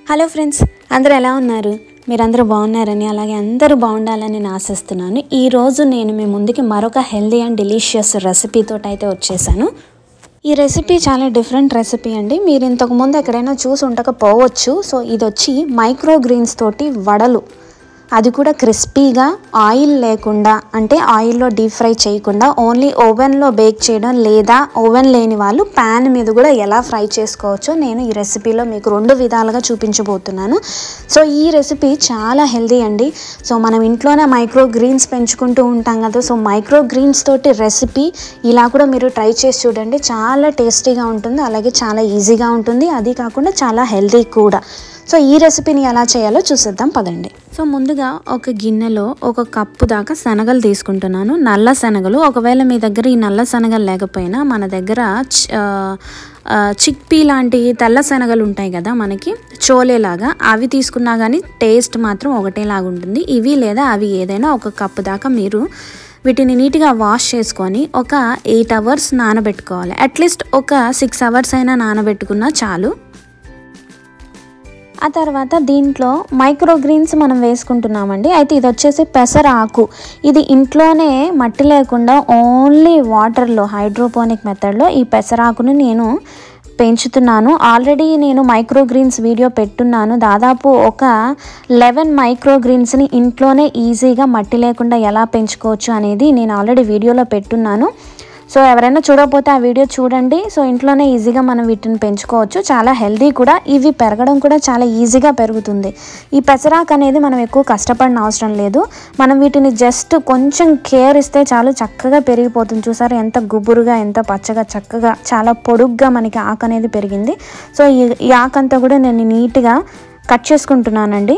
hello friends అందరూ ఎలా ఉన్నారు మీరందరూ బాగున్నారని అలాగే అందరూ బాగుండాలని నేను ఆశిస్తున్నాను ఈరోజు నేను మీ ముందుకి మరొక హెల్దీ అండ్ డెలిషియస్ రెసిపీతో అయితే వచ్చేసాను ఈ రెసిపీ చాలా డిఫరెంట్ రెసిపీ అండి మీరు ఇంతకు ముందు ఎక్కడైనా చూసి ఉండకపోవచ్చు సో ఇది వచ్చి మైక్రో గ్రీన్స్ తోటి వడలు అది కూడా క్రిస్పీగా ఆయిల్ లేకుండా అంటే ఆయిల్లో డీప్ ఫ్రై చేయకుండా ఓన్లీ ఓవెన్లో బేక్ చేయడం లేదా ఓవెన్ లేని వాళ్ళు ప్యాన్ మీద కూడా ఎలా ఫ్రై చేసుకోవచ్చో నేను ఈ రెసిపీలో మీకు రెండు విధాలుగా చూపించబోతున్నాను సో ఈ రెసిపీ చాలా హెల్దీ అండి సో మనం ఇంట్లోనే మైక్రో గ్రీన్స్ పెంచుకుంటూ ఉంటాం కదా సో మైక్రో గ్రీన్స్ తోటి రెసిపీ ఇలా కూడా మీరు ట్రై చేసి చూడండి చాలా టేస్టీగా ఉంటుంది అలాగే చాలా ఈజీగా ఉంటుంది అది కాకుండా చాలా హెల్దీ కూడా సో ఈ రెసిపీని ఎలా చేయాలో చూసేద్దాం పదండి సో ముందుగా ఒక గిన్నెలో ఒక కప్పు దాకా శనగలు తీసుకుంటున్నాను నల్ల శనగలు ఒకవేళ మీ దగ్గర ఈ నల్ల శనగలు లేకపోయినా మన దగ్గర చ- ఆ, ఆ, చిక్పీ లాంటి తెల్ల శనగలు ఉంటాయి కదా మనకి చోలేలాగా అవి తీసుకున్నా కానీ టేస్ట్ మాత్రం ఒకటేలాగా ఉంటుంది ఇవి లేదా అవి ఏదైనా ఒక కప్పు దాకా మీరు వీటిని నీట్గా వాష్ చేసుకొని ఒక ఎయిట్ అవర్స్ నానబెట్టుకోవాలి అట్లీస్ట్ ఒక సిక్స్ అవర్స్ అయినా నానబెట్టుకున్నా చాలు ఆ తర్వాత దీంట్లో మైక్రో గ్రీన్స్ మనం వేసుకుంటున్నామండి అయితే ఇది వచ్చేసి పెసర ఆకు ఇది ఇంట్లోనే మట్టి లేకుండా ఓన్లీ వాటర్లో హైడ్రోపోనిక్ మెథడ్లో ఈ పెసరాకును నేను పెంచుతున్నాను ఆల్రెడీ నేను మైక్రో గ్రీన్స్ వీడియో పెట్టున్నాను దాదాపు ఒక లెవెన్ మైక్రో గ్రీన్స్ని ఇంట్లోనే ఈజీగా మట్టి లేకుండా ఎలా పెంచుకోవచ్చు అనేది నేను ఆల్రెడీ వీడియోలో పెట్టున్నాను సో ఎవరైనా చూడకపోతే ఆ వీడియో చూడండి సో ఇంట్లోనే ఈజీగా మనం వీటిని పెంచుకోవచ్చు చాలా హెల్దీ కూడా ఇవి పెరగడం కూడా చాలా ఈజీగా పెరుగుతుంది ఈ పెసరాకు అనేది మనం ఎక్కువ కష్టపడిన అవసరం లేదు మనం వీటిని జస్ట్ కొంచెం కేర్ ఇస్తే చాలు చక్కగా పెరిగిపోతుంది చూసారు ఎంత గుబురుగా ఎంత పచ్చగా చక్కగా చాలా పొడుగ్గా మనకి ఆకు అనేది పెరిగింది సో ఈ ఈ ఆకు అంతా కూడా నేను నీట్గా కట్ చేసుకుంటున్నానండి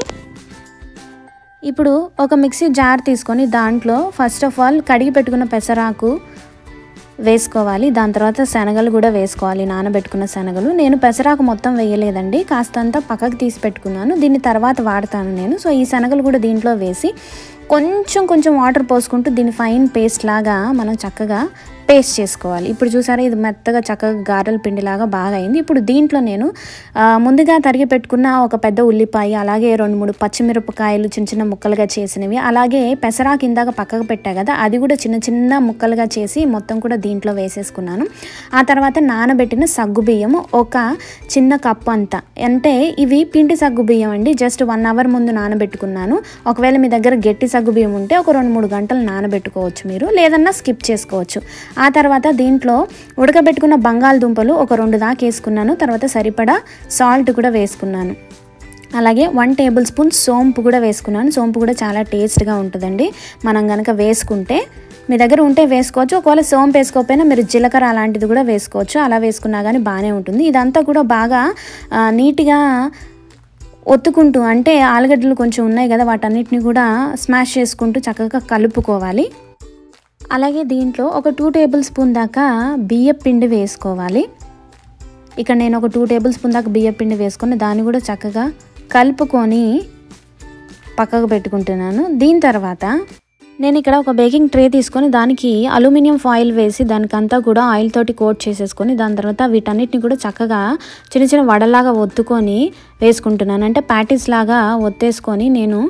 ఇప్పుడు ఒక మిక్సీ జార్ తీసుకొని దాంట్లో ఫస్ట్ ఆఫ్ ఆల్ కడిగి పెట్టుకున్న పెసరాకు వేసుకోవాలి దాని తర్వాత శనగలు కూడా వేసుకోవాలి నానబెట్టుకున్న శనగలు నేను పెసరాకు మొత్తం వేయలేదండి కాస్తంత పక్కకు తీసి పెట్టుకున్నాను దీన్ని తర్వాత వాడతాను నేను సో ఈ శనగలు కూడా దీంట్లో వేసి కొంచెం కొంచెం వాటర్ పోసుకుంటూ దీన్ని ఫైన్ పేస్ట్ లాగా మనం చక్కగా పేస్ట్ చేసుకోవాలి ఇప్పుడు చూసారా ఇది మెత్తగా చక్కగా గారెల పిండిలాగా బాగా అయింది ఇప్పుడు దీంట్లో నేను ఆ, ముందుగా తరిగి పెట్టుకున్న ఒక పెద్ద ఉల్లిపాయ అలాగే రెండు మూడు పచ్చిమిరపకాయలు చిన్న చిన్న ముక్కలుగా చేసినవి అలాగే పెసరాకు ఇందాక పక్కకు పెట్టా కదా అది కూడా చిన్న చిన్న ముక్కలుగా చేసి మొత్తం కూడా దీంట్లో వేసేసుకున్నాను ఆ తర్వాత నానబెట్టిన సగ్గు బియ్యం ఒక చిన్న కప్పు అంతా అంటే ఇవి పిండి సగ్గు బియ్యం అండి జస్ట్ వన్ అవర్ ముందు నానబెట్టుకున్నాను ఒకవేళ మీ దగ్గర గట్టి సగ్గు బియ్యం ఉంటే ఒక రెండు మూడు గంటలు నానబెట్టుకోవచ్చు మీరు లేదన్నా స్కిప్ చేసుకోవచ్చు ఆ తర్వాత దీంట్లో ఉడకబెట్టుకున్న బంగాళదుంపలు ఒక రెండు దాకా వేసుకున్నాను తర్వాత సరిపడా సాల్ట్ కూడా వేసుకున్నాను అలాగే వన్ టేబుల్ స్పూన్ సోంపు కూడా వేసుకున్నాను సోంపు కూడా చాలా టేస్ట్గా ఉంటుందండి మనం కనుక వేసుకుంటే మీ దగ్గర ఉంటే వేసుకోవచ్చు ఒకవేళ సోంపు వేసుకోకపోయినా మీరు జీలకర్ర అలాంటిది కూడా వేసుకోవచ్చు అలా వేసుకున్నా కానీ బాగానే ఉంటుంది ఇదంతా కూడా బాగా ఆ, నీట్గా ఒత్తుకుంటూ అంటే ఆలుగడ్డలు కొంచెం ఉన్నాయి కదా వాటన్నిటిని కూడా స్మాష్ చేసుకుంటూ చక్కగా కలుపుకోవాలి అలాగే దీంట్లో ఒక టూ టేబుల్ స్పూన్ దాకా బియ్య పిండి వేసుకోవాలి ఇక్కడ నేను ఒక టూ టేబుల్ స్పూన్ దాకా బియ్య పిండి వేసుకొని దాన్ని కూడా చక్కగా కలుపుకొని పక్కకు పెట్టుకుంటున్నాను దీని తర్వాత నేను ఇక్కడ ఒక బేకింగ్ ట్రే తీసుకొని దానికి అల్యూమినియం ఫాయిల్ వేసి దానికంతా కూడా ఆయిల్ తోటి కోట్ చేసేసుకొని దాని తర్వాత వీటన్నిటిని కూడా చక్కగా చిన్న చిన్న వడలాగా ఒత్తుకొని వేసుకుంటున్నాను అంటే ప్యాటీస్ లాగా ఒత్తేసుకొని నేను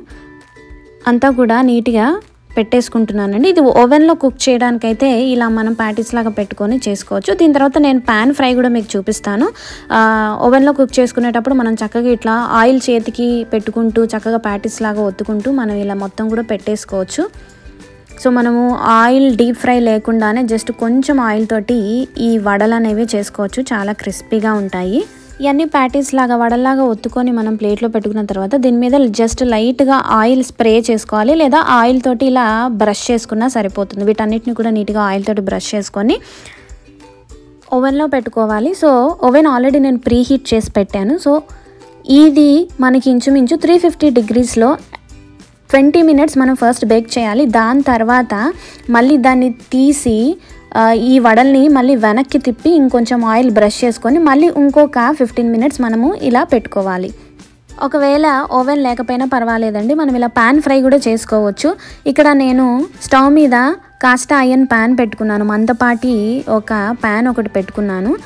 అంతా కూడా నీట్గా పెట్టేసుకుంటున్నానండి ఇది ఓవెన్లో కుక్ చేయడానికైతే ఇలా మనం ప్యాటీస్ లాగా పెట్టుకొని చేసుకోవచ్చు దీని తర్వాత నేను ప్యాన్ ఫ్రై కూడా మీకు చూపిస్తాను ఆ, ఓవెన్లో కుక్ చేసుకునేటప్పుడు మనం చక్కగా ఇట్లా ఆయిల్ చేతికి పెట్టుకుంటూ చక్కగా ప్యాటీస్ లాగా ఒత్తుకుంటూ మనం ఇలా మొత్తం కూడా పెట్టేసుకోవచ్చు సో మనము ఆయిల్ డీప్ ఫ్రై లేకుండానే జస్ట్ కొంచెం ఆయిల్ తోటి ఈ వడలు అనేవి చేసుకోవచ్చు చాలా క్రిస్పీగా ఉంటాయి ఇవన్నీ ప్యాటీస్ లాగా వడల్లాగా ఒత్తుకొని మనం ప్లేట్లో పెట్టుకున్న తర్వాత దీని మీద జస్ట్ లైట్గా ఆయిల్ స్ప్రే చేసుకోవాలి లేదా ఆయిల్ తోటి ఇలా బ్రష్ చేసుకున్నా సరిపోతుంది వీటన్నిటిని కూడా నీట్గా ఆయిల్ తోటి బ్రష్ చేసుకొని ఓవెన్లో పెట్టుకోవాలి సో ఓవెన్ ఆల్రెడీ నేను ప్రీ హీట్ చేసి పెట్టాను సో ఇది మనకి ఇంచుమించు త్రీ ఫిఫ్టీ డిగ్రీస్లో ట్వంటీ మినిట్స్ మనం ఫస్ట్ బేక్ చేయాలి దాని తర్వాత మళ్ళీ దాన్ని తీసి ఆ, ఈ వడల్ని మళ్ళీ వెనక్కి తిప్పి ఇంకొంచెం ఆయిల్ బ్రష్ చేసుకొని మళ్ళీ ఇంకొక ఫిఫ్టీన్ మినిట్స్ మనము ఇలా పెట్టుకోవాలి ఒకవేళ ఓవెన్ లేకపోయినా పర్వాలేదండి మనం ఇలా పాన్ ఫ్రై కూడా చేసుకోవచ్చు ఇక్కడ నేను స్టవ్ మీద కాస్త ఐరన్ ప్యాన్ పెట్టుకున్నాను మందపాటి ఒక ప్యాన్ ఒకటి పెట్టుకున్నాను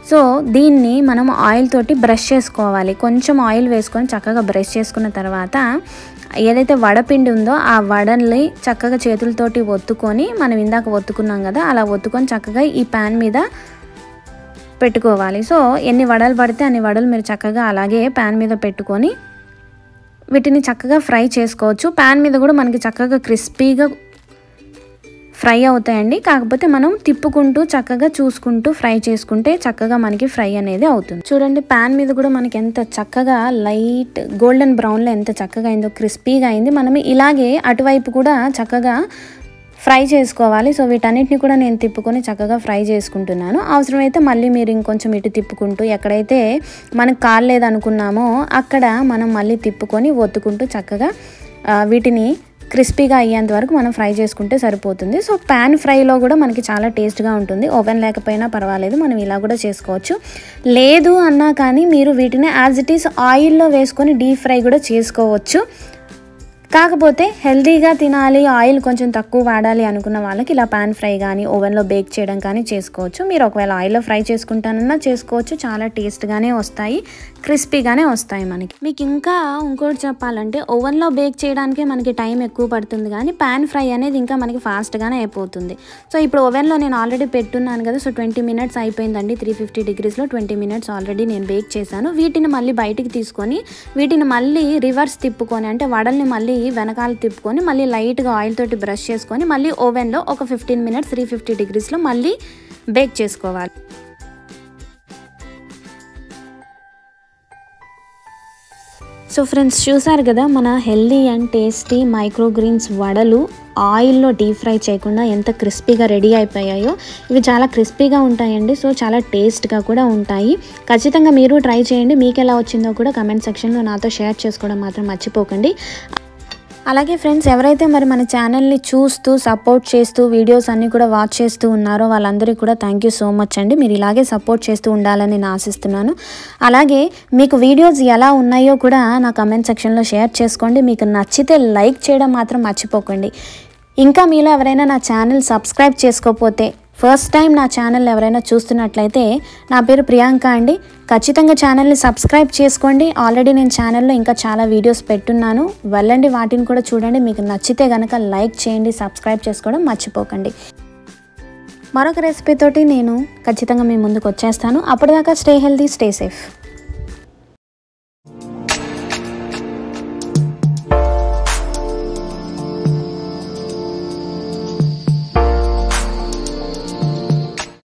సో దీన్ని మనం ఆయిల్ తోటి బ్రష్ చేసుకోవాలి కొంచెం ఆయిల్ వేసుకొని చక్కగా బ్రష్ చేసుకున్న తర్వాత ఏదైతే వడపిండి ఉందో ఆ వడల్ని చక్కగా చేతులతోటి ఒత్తుకొని మనం ఇందాక ఒత్తుకున్నాం కదా అలా ఒత్తుకొని చక్కగా ఈ ప్యాన్ మీద పెట్టుకోవాలి సో ఎన్ని వడలు పడితే అన్ని వడలు మీరు చక్కగా అలాగే ప్యాన్ మీద పెట్టుకొని వీటిని చక్కగా ఫ్రై చేసుకోవచ్చు ప్యాన్ మీద కూడా మనకి చక్కగా క్రిస్పీగా ఫ్రై అవుతాయండి కాకపోతే మనం తిప్పుకుంటూ చక్కగా చూసుకుంటూ ఫ్రై చేసుకుంటే చక్కగా మనకి ఫ్రై అనేది అవుతుంది చూడండి ప్యాన్ మీద కూడా మనకి ఎంత చక్కగా లైట్ గోల్డెన్ బ్రౌన్లో ఎంత చక్కగా అయిందో క్రిస్పీగా అయింది మనం ఇలాగే అటువైపు కూడా చక్కగా ఫ్రై చేసుకోవాలి సో వీటన్నిటిని కూడా నేను తిప్పుకొని చక్కగా ఫ్రై చేసుకుంటున్నాను అవసరమైతే మళ్ళీ మీరు ఇంకొంచెం ఇటు తిప్పుకుంటూ ఎక్కడైతే మనకు కాలేదనుకున్నామో అక్కడ మనం మళ్ళీ తిప్పుకొని ఒత్తుకుంటూ చక్కగా ఆ, వీటిని క్రిస్పీగా అయ్యేంత వరకు మనం ఫ్రై చేసుకుంటే సరిపోతుంది సో ప్యాన్ ఫ్రైలో కూడా మనకి చాలా టేస్ట్గా ఉంటుంది ఓవెన్ లేకపోయినా పర్వాలేదు మనం ఇలా కూడా చేసుకోవచ్చు లేదు అన్నా కానీ మీరు వీటిని యాజ్ ఇట్ ఈస్ ఆయిల్లో వేసుకొని డీప్ ఫ్రై కూడా చేసుకోవచ్చు కాకపోతే హెల్తీగా తినాలి ఆయిల్ కొంచెం తక్కువ వాడాలి అనుకున్న వాళ్ళకి ఇలా పాన్ ఫ్రై కానీ ఓవెన్లో బేక్ చేయడం కానీ చేసుకోవచ్చు మీరు ఒకవేళ ఆయిల్లో ఫ్రై చేసుకుంటానన్నా చేసుకోవచ్చు చాలా టేస్ట్గానే వస్తాయి క్రిస్పీగానే వస్తాయి మనకి మీకు ఇంకా ఇంకోటి చెప్పాలంటే ఓవెన్లో బేక్ చేయడానికే మనకి టైం ఎక్కువ పడుతుంది కానీ పాన్ ఫ్రై అనేది ఇంకా మనకి ఫాస్ట్గానే అయిపోతుంది సో ఇప్పుడు ఓవెన్లో నేను ఆల్రెడీ పెట్టున్నాను కదా సో ట్వంటీ మినిట్స్ అయిపోయిందండి త్రీ ఫిఫ్టీ డిగ్రీస్లో ట్వంటీ మినిట్స్ ఆల్రెడీ నేను బేక్ చేశాను వీటిని మళ్ళీ బయటికి తీసుకొని వీటిని మళ్ళీ రివర్స్ తిప్పుకొని అంటే వడల్ని మళ్ళీ వెనకాల తిప్పుకొని మళ్ళీ లైట్గా ఆయిల్ తోటి బ్రష్ చేసుకొని మళ్ళీ ఓవెన్లో ఒక ఫిఫ్టీన్ మినిట్స్ త్రీ ఫిఫ్టీ డిగ్రీస్లో మళ్ళీ బేక్ చేసుకోవాలి సో ఫ్రెండ్స్ చూసారు కదా మన హెల్దీ అండ్ టేస్టీ మైక్రోగ్రీన్స్ వడలు ఆయిల్లో డీప్ ఫ్రై చేయకుండా ఎంత క్రిస్పీగా రెడీ అయిపోయాయో ఇవి చాలా క్రిస్పీగా ఉంటాయండి సో చాలా టేస్ట్గా కూడా ఉంటాయి ఖచ్చితంగా మీరు ట్రై చేయండి మీకు ఎలా వచ్చిందో కూడా కమెంట్ సెక్షన్లో నాతో షేర్ చేసుకోవడం మాత్రం మర్చిపోకండి అలాగే ఫ్రెండ్స్ ఎవరైతే మరి మన ఛానల్ని చూస్తూ సపోర్ట్ చేస్తూ వీడియోస్ అన్నీ కూడా వాచ్ చేస్తూ ఉన్నారో వాళ్ళందరికీ కూడా థ్యాంక్ యూ సో మచ్ అండి మీరు ఇలాగే సపోర్ట్ చేస్తూ ఉండాలని నేను ఆశిస్తున్నాను అలాగే మీకు వీడియోస్ ఎలా ఉన్నాయో కూడా నా కమెంట్ సెక్షన్లో షేర్ చేసుకోండి మీకు నచ్చితే లైక్ చేయడం మాత్రం మర్చిపోకండి ఇంకా మీలో ఎవరైనా నా ఛానల్ సబ్స్క్రైబ్ చేసుకోకపోతే ఫస్ట్ టైం నా ఛానల్ ఎవరైనా చూస్తున్నట్లయితే నా పేరు ప్రియాంక అండి ఖచ్చితంగా ఛానల్ని సబ్స్క్రైబ్ చేసుకోండి ఆల్రెడీ నేను ఛానల్లో ఇంకా చాలా వీడియోస్ పెట్టున్నాను వెళ్ళండి వాటిని కూడా చూడండి మీకు నచ్చితే కనుక లైక్ చేయండి సబ్స్క్రైబ్ చేసుకోవడం మర్చిపోకండి మరొక రెసిపీ తోటి నేను ఖచ్చితంగా మీ ముందుకు వచ్చేస్తాను అప్పటిదాకా స్టే హెల్తీ స్టే సేఫ్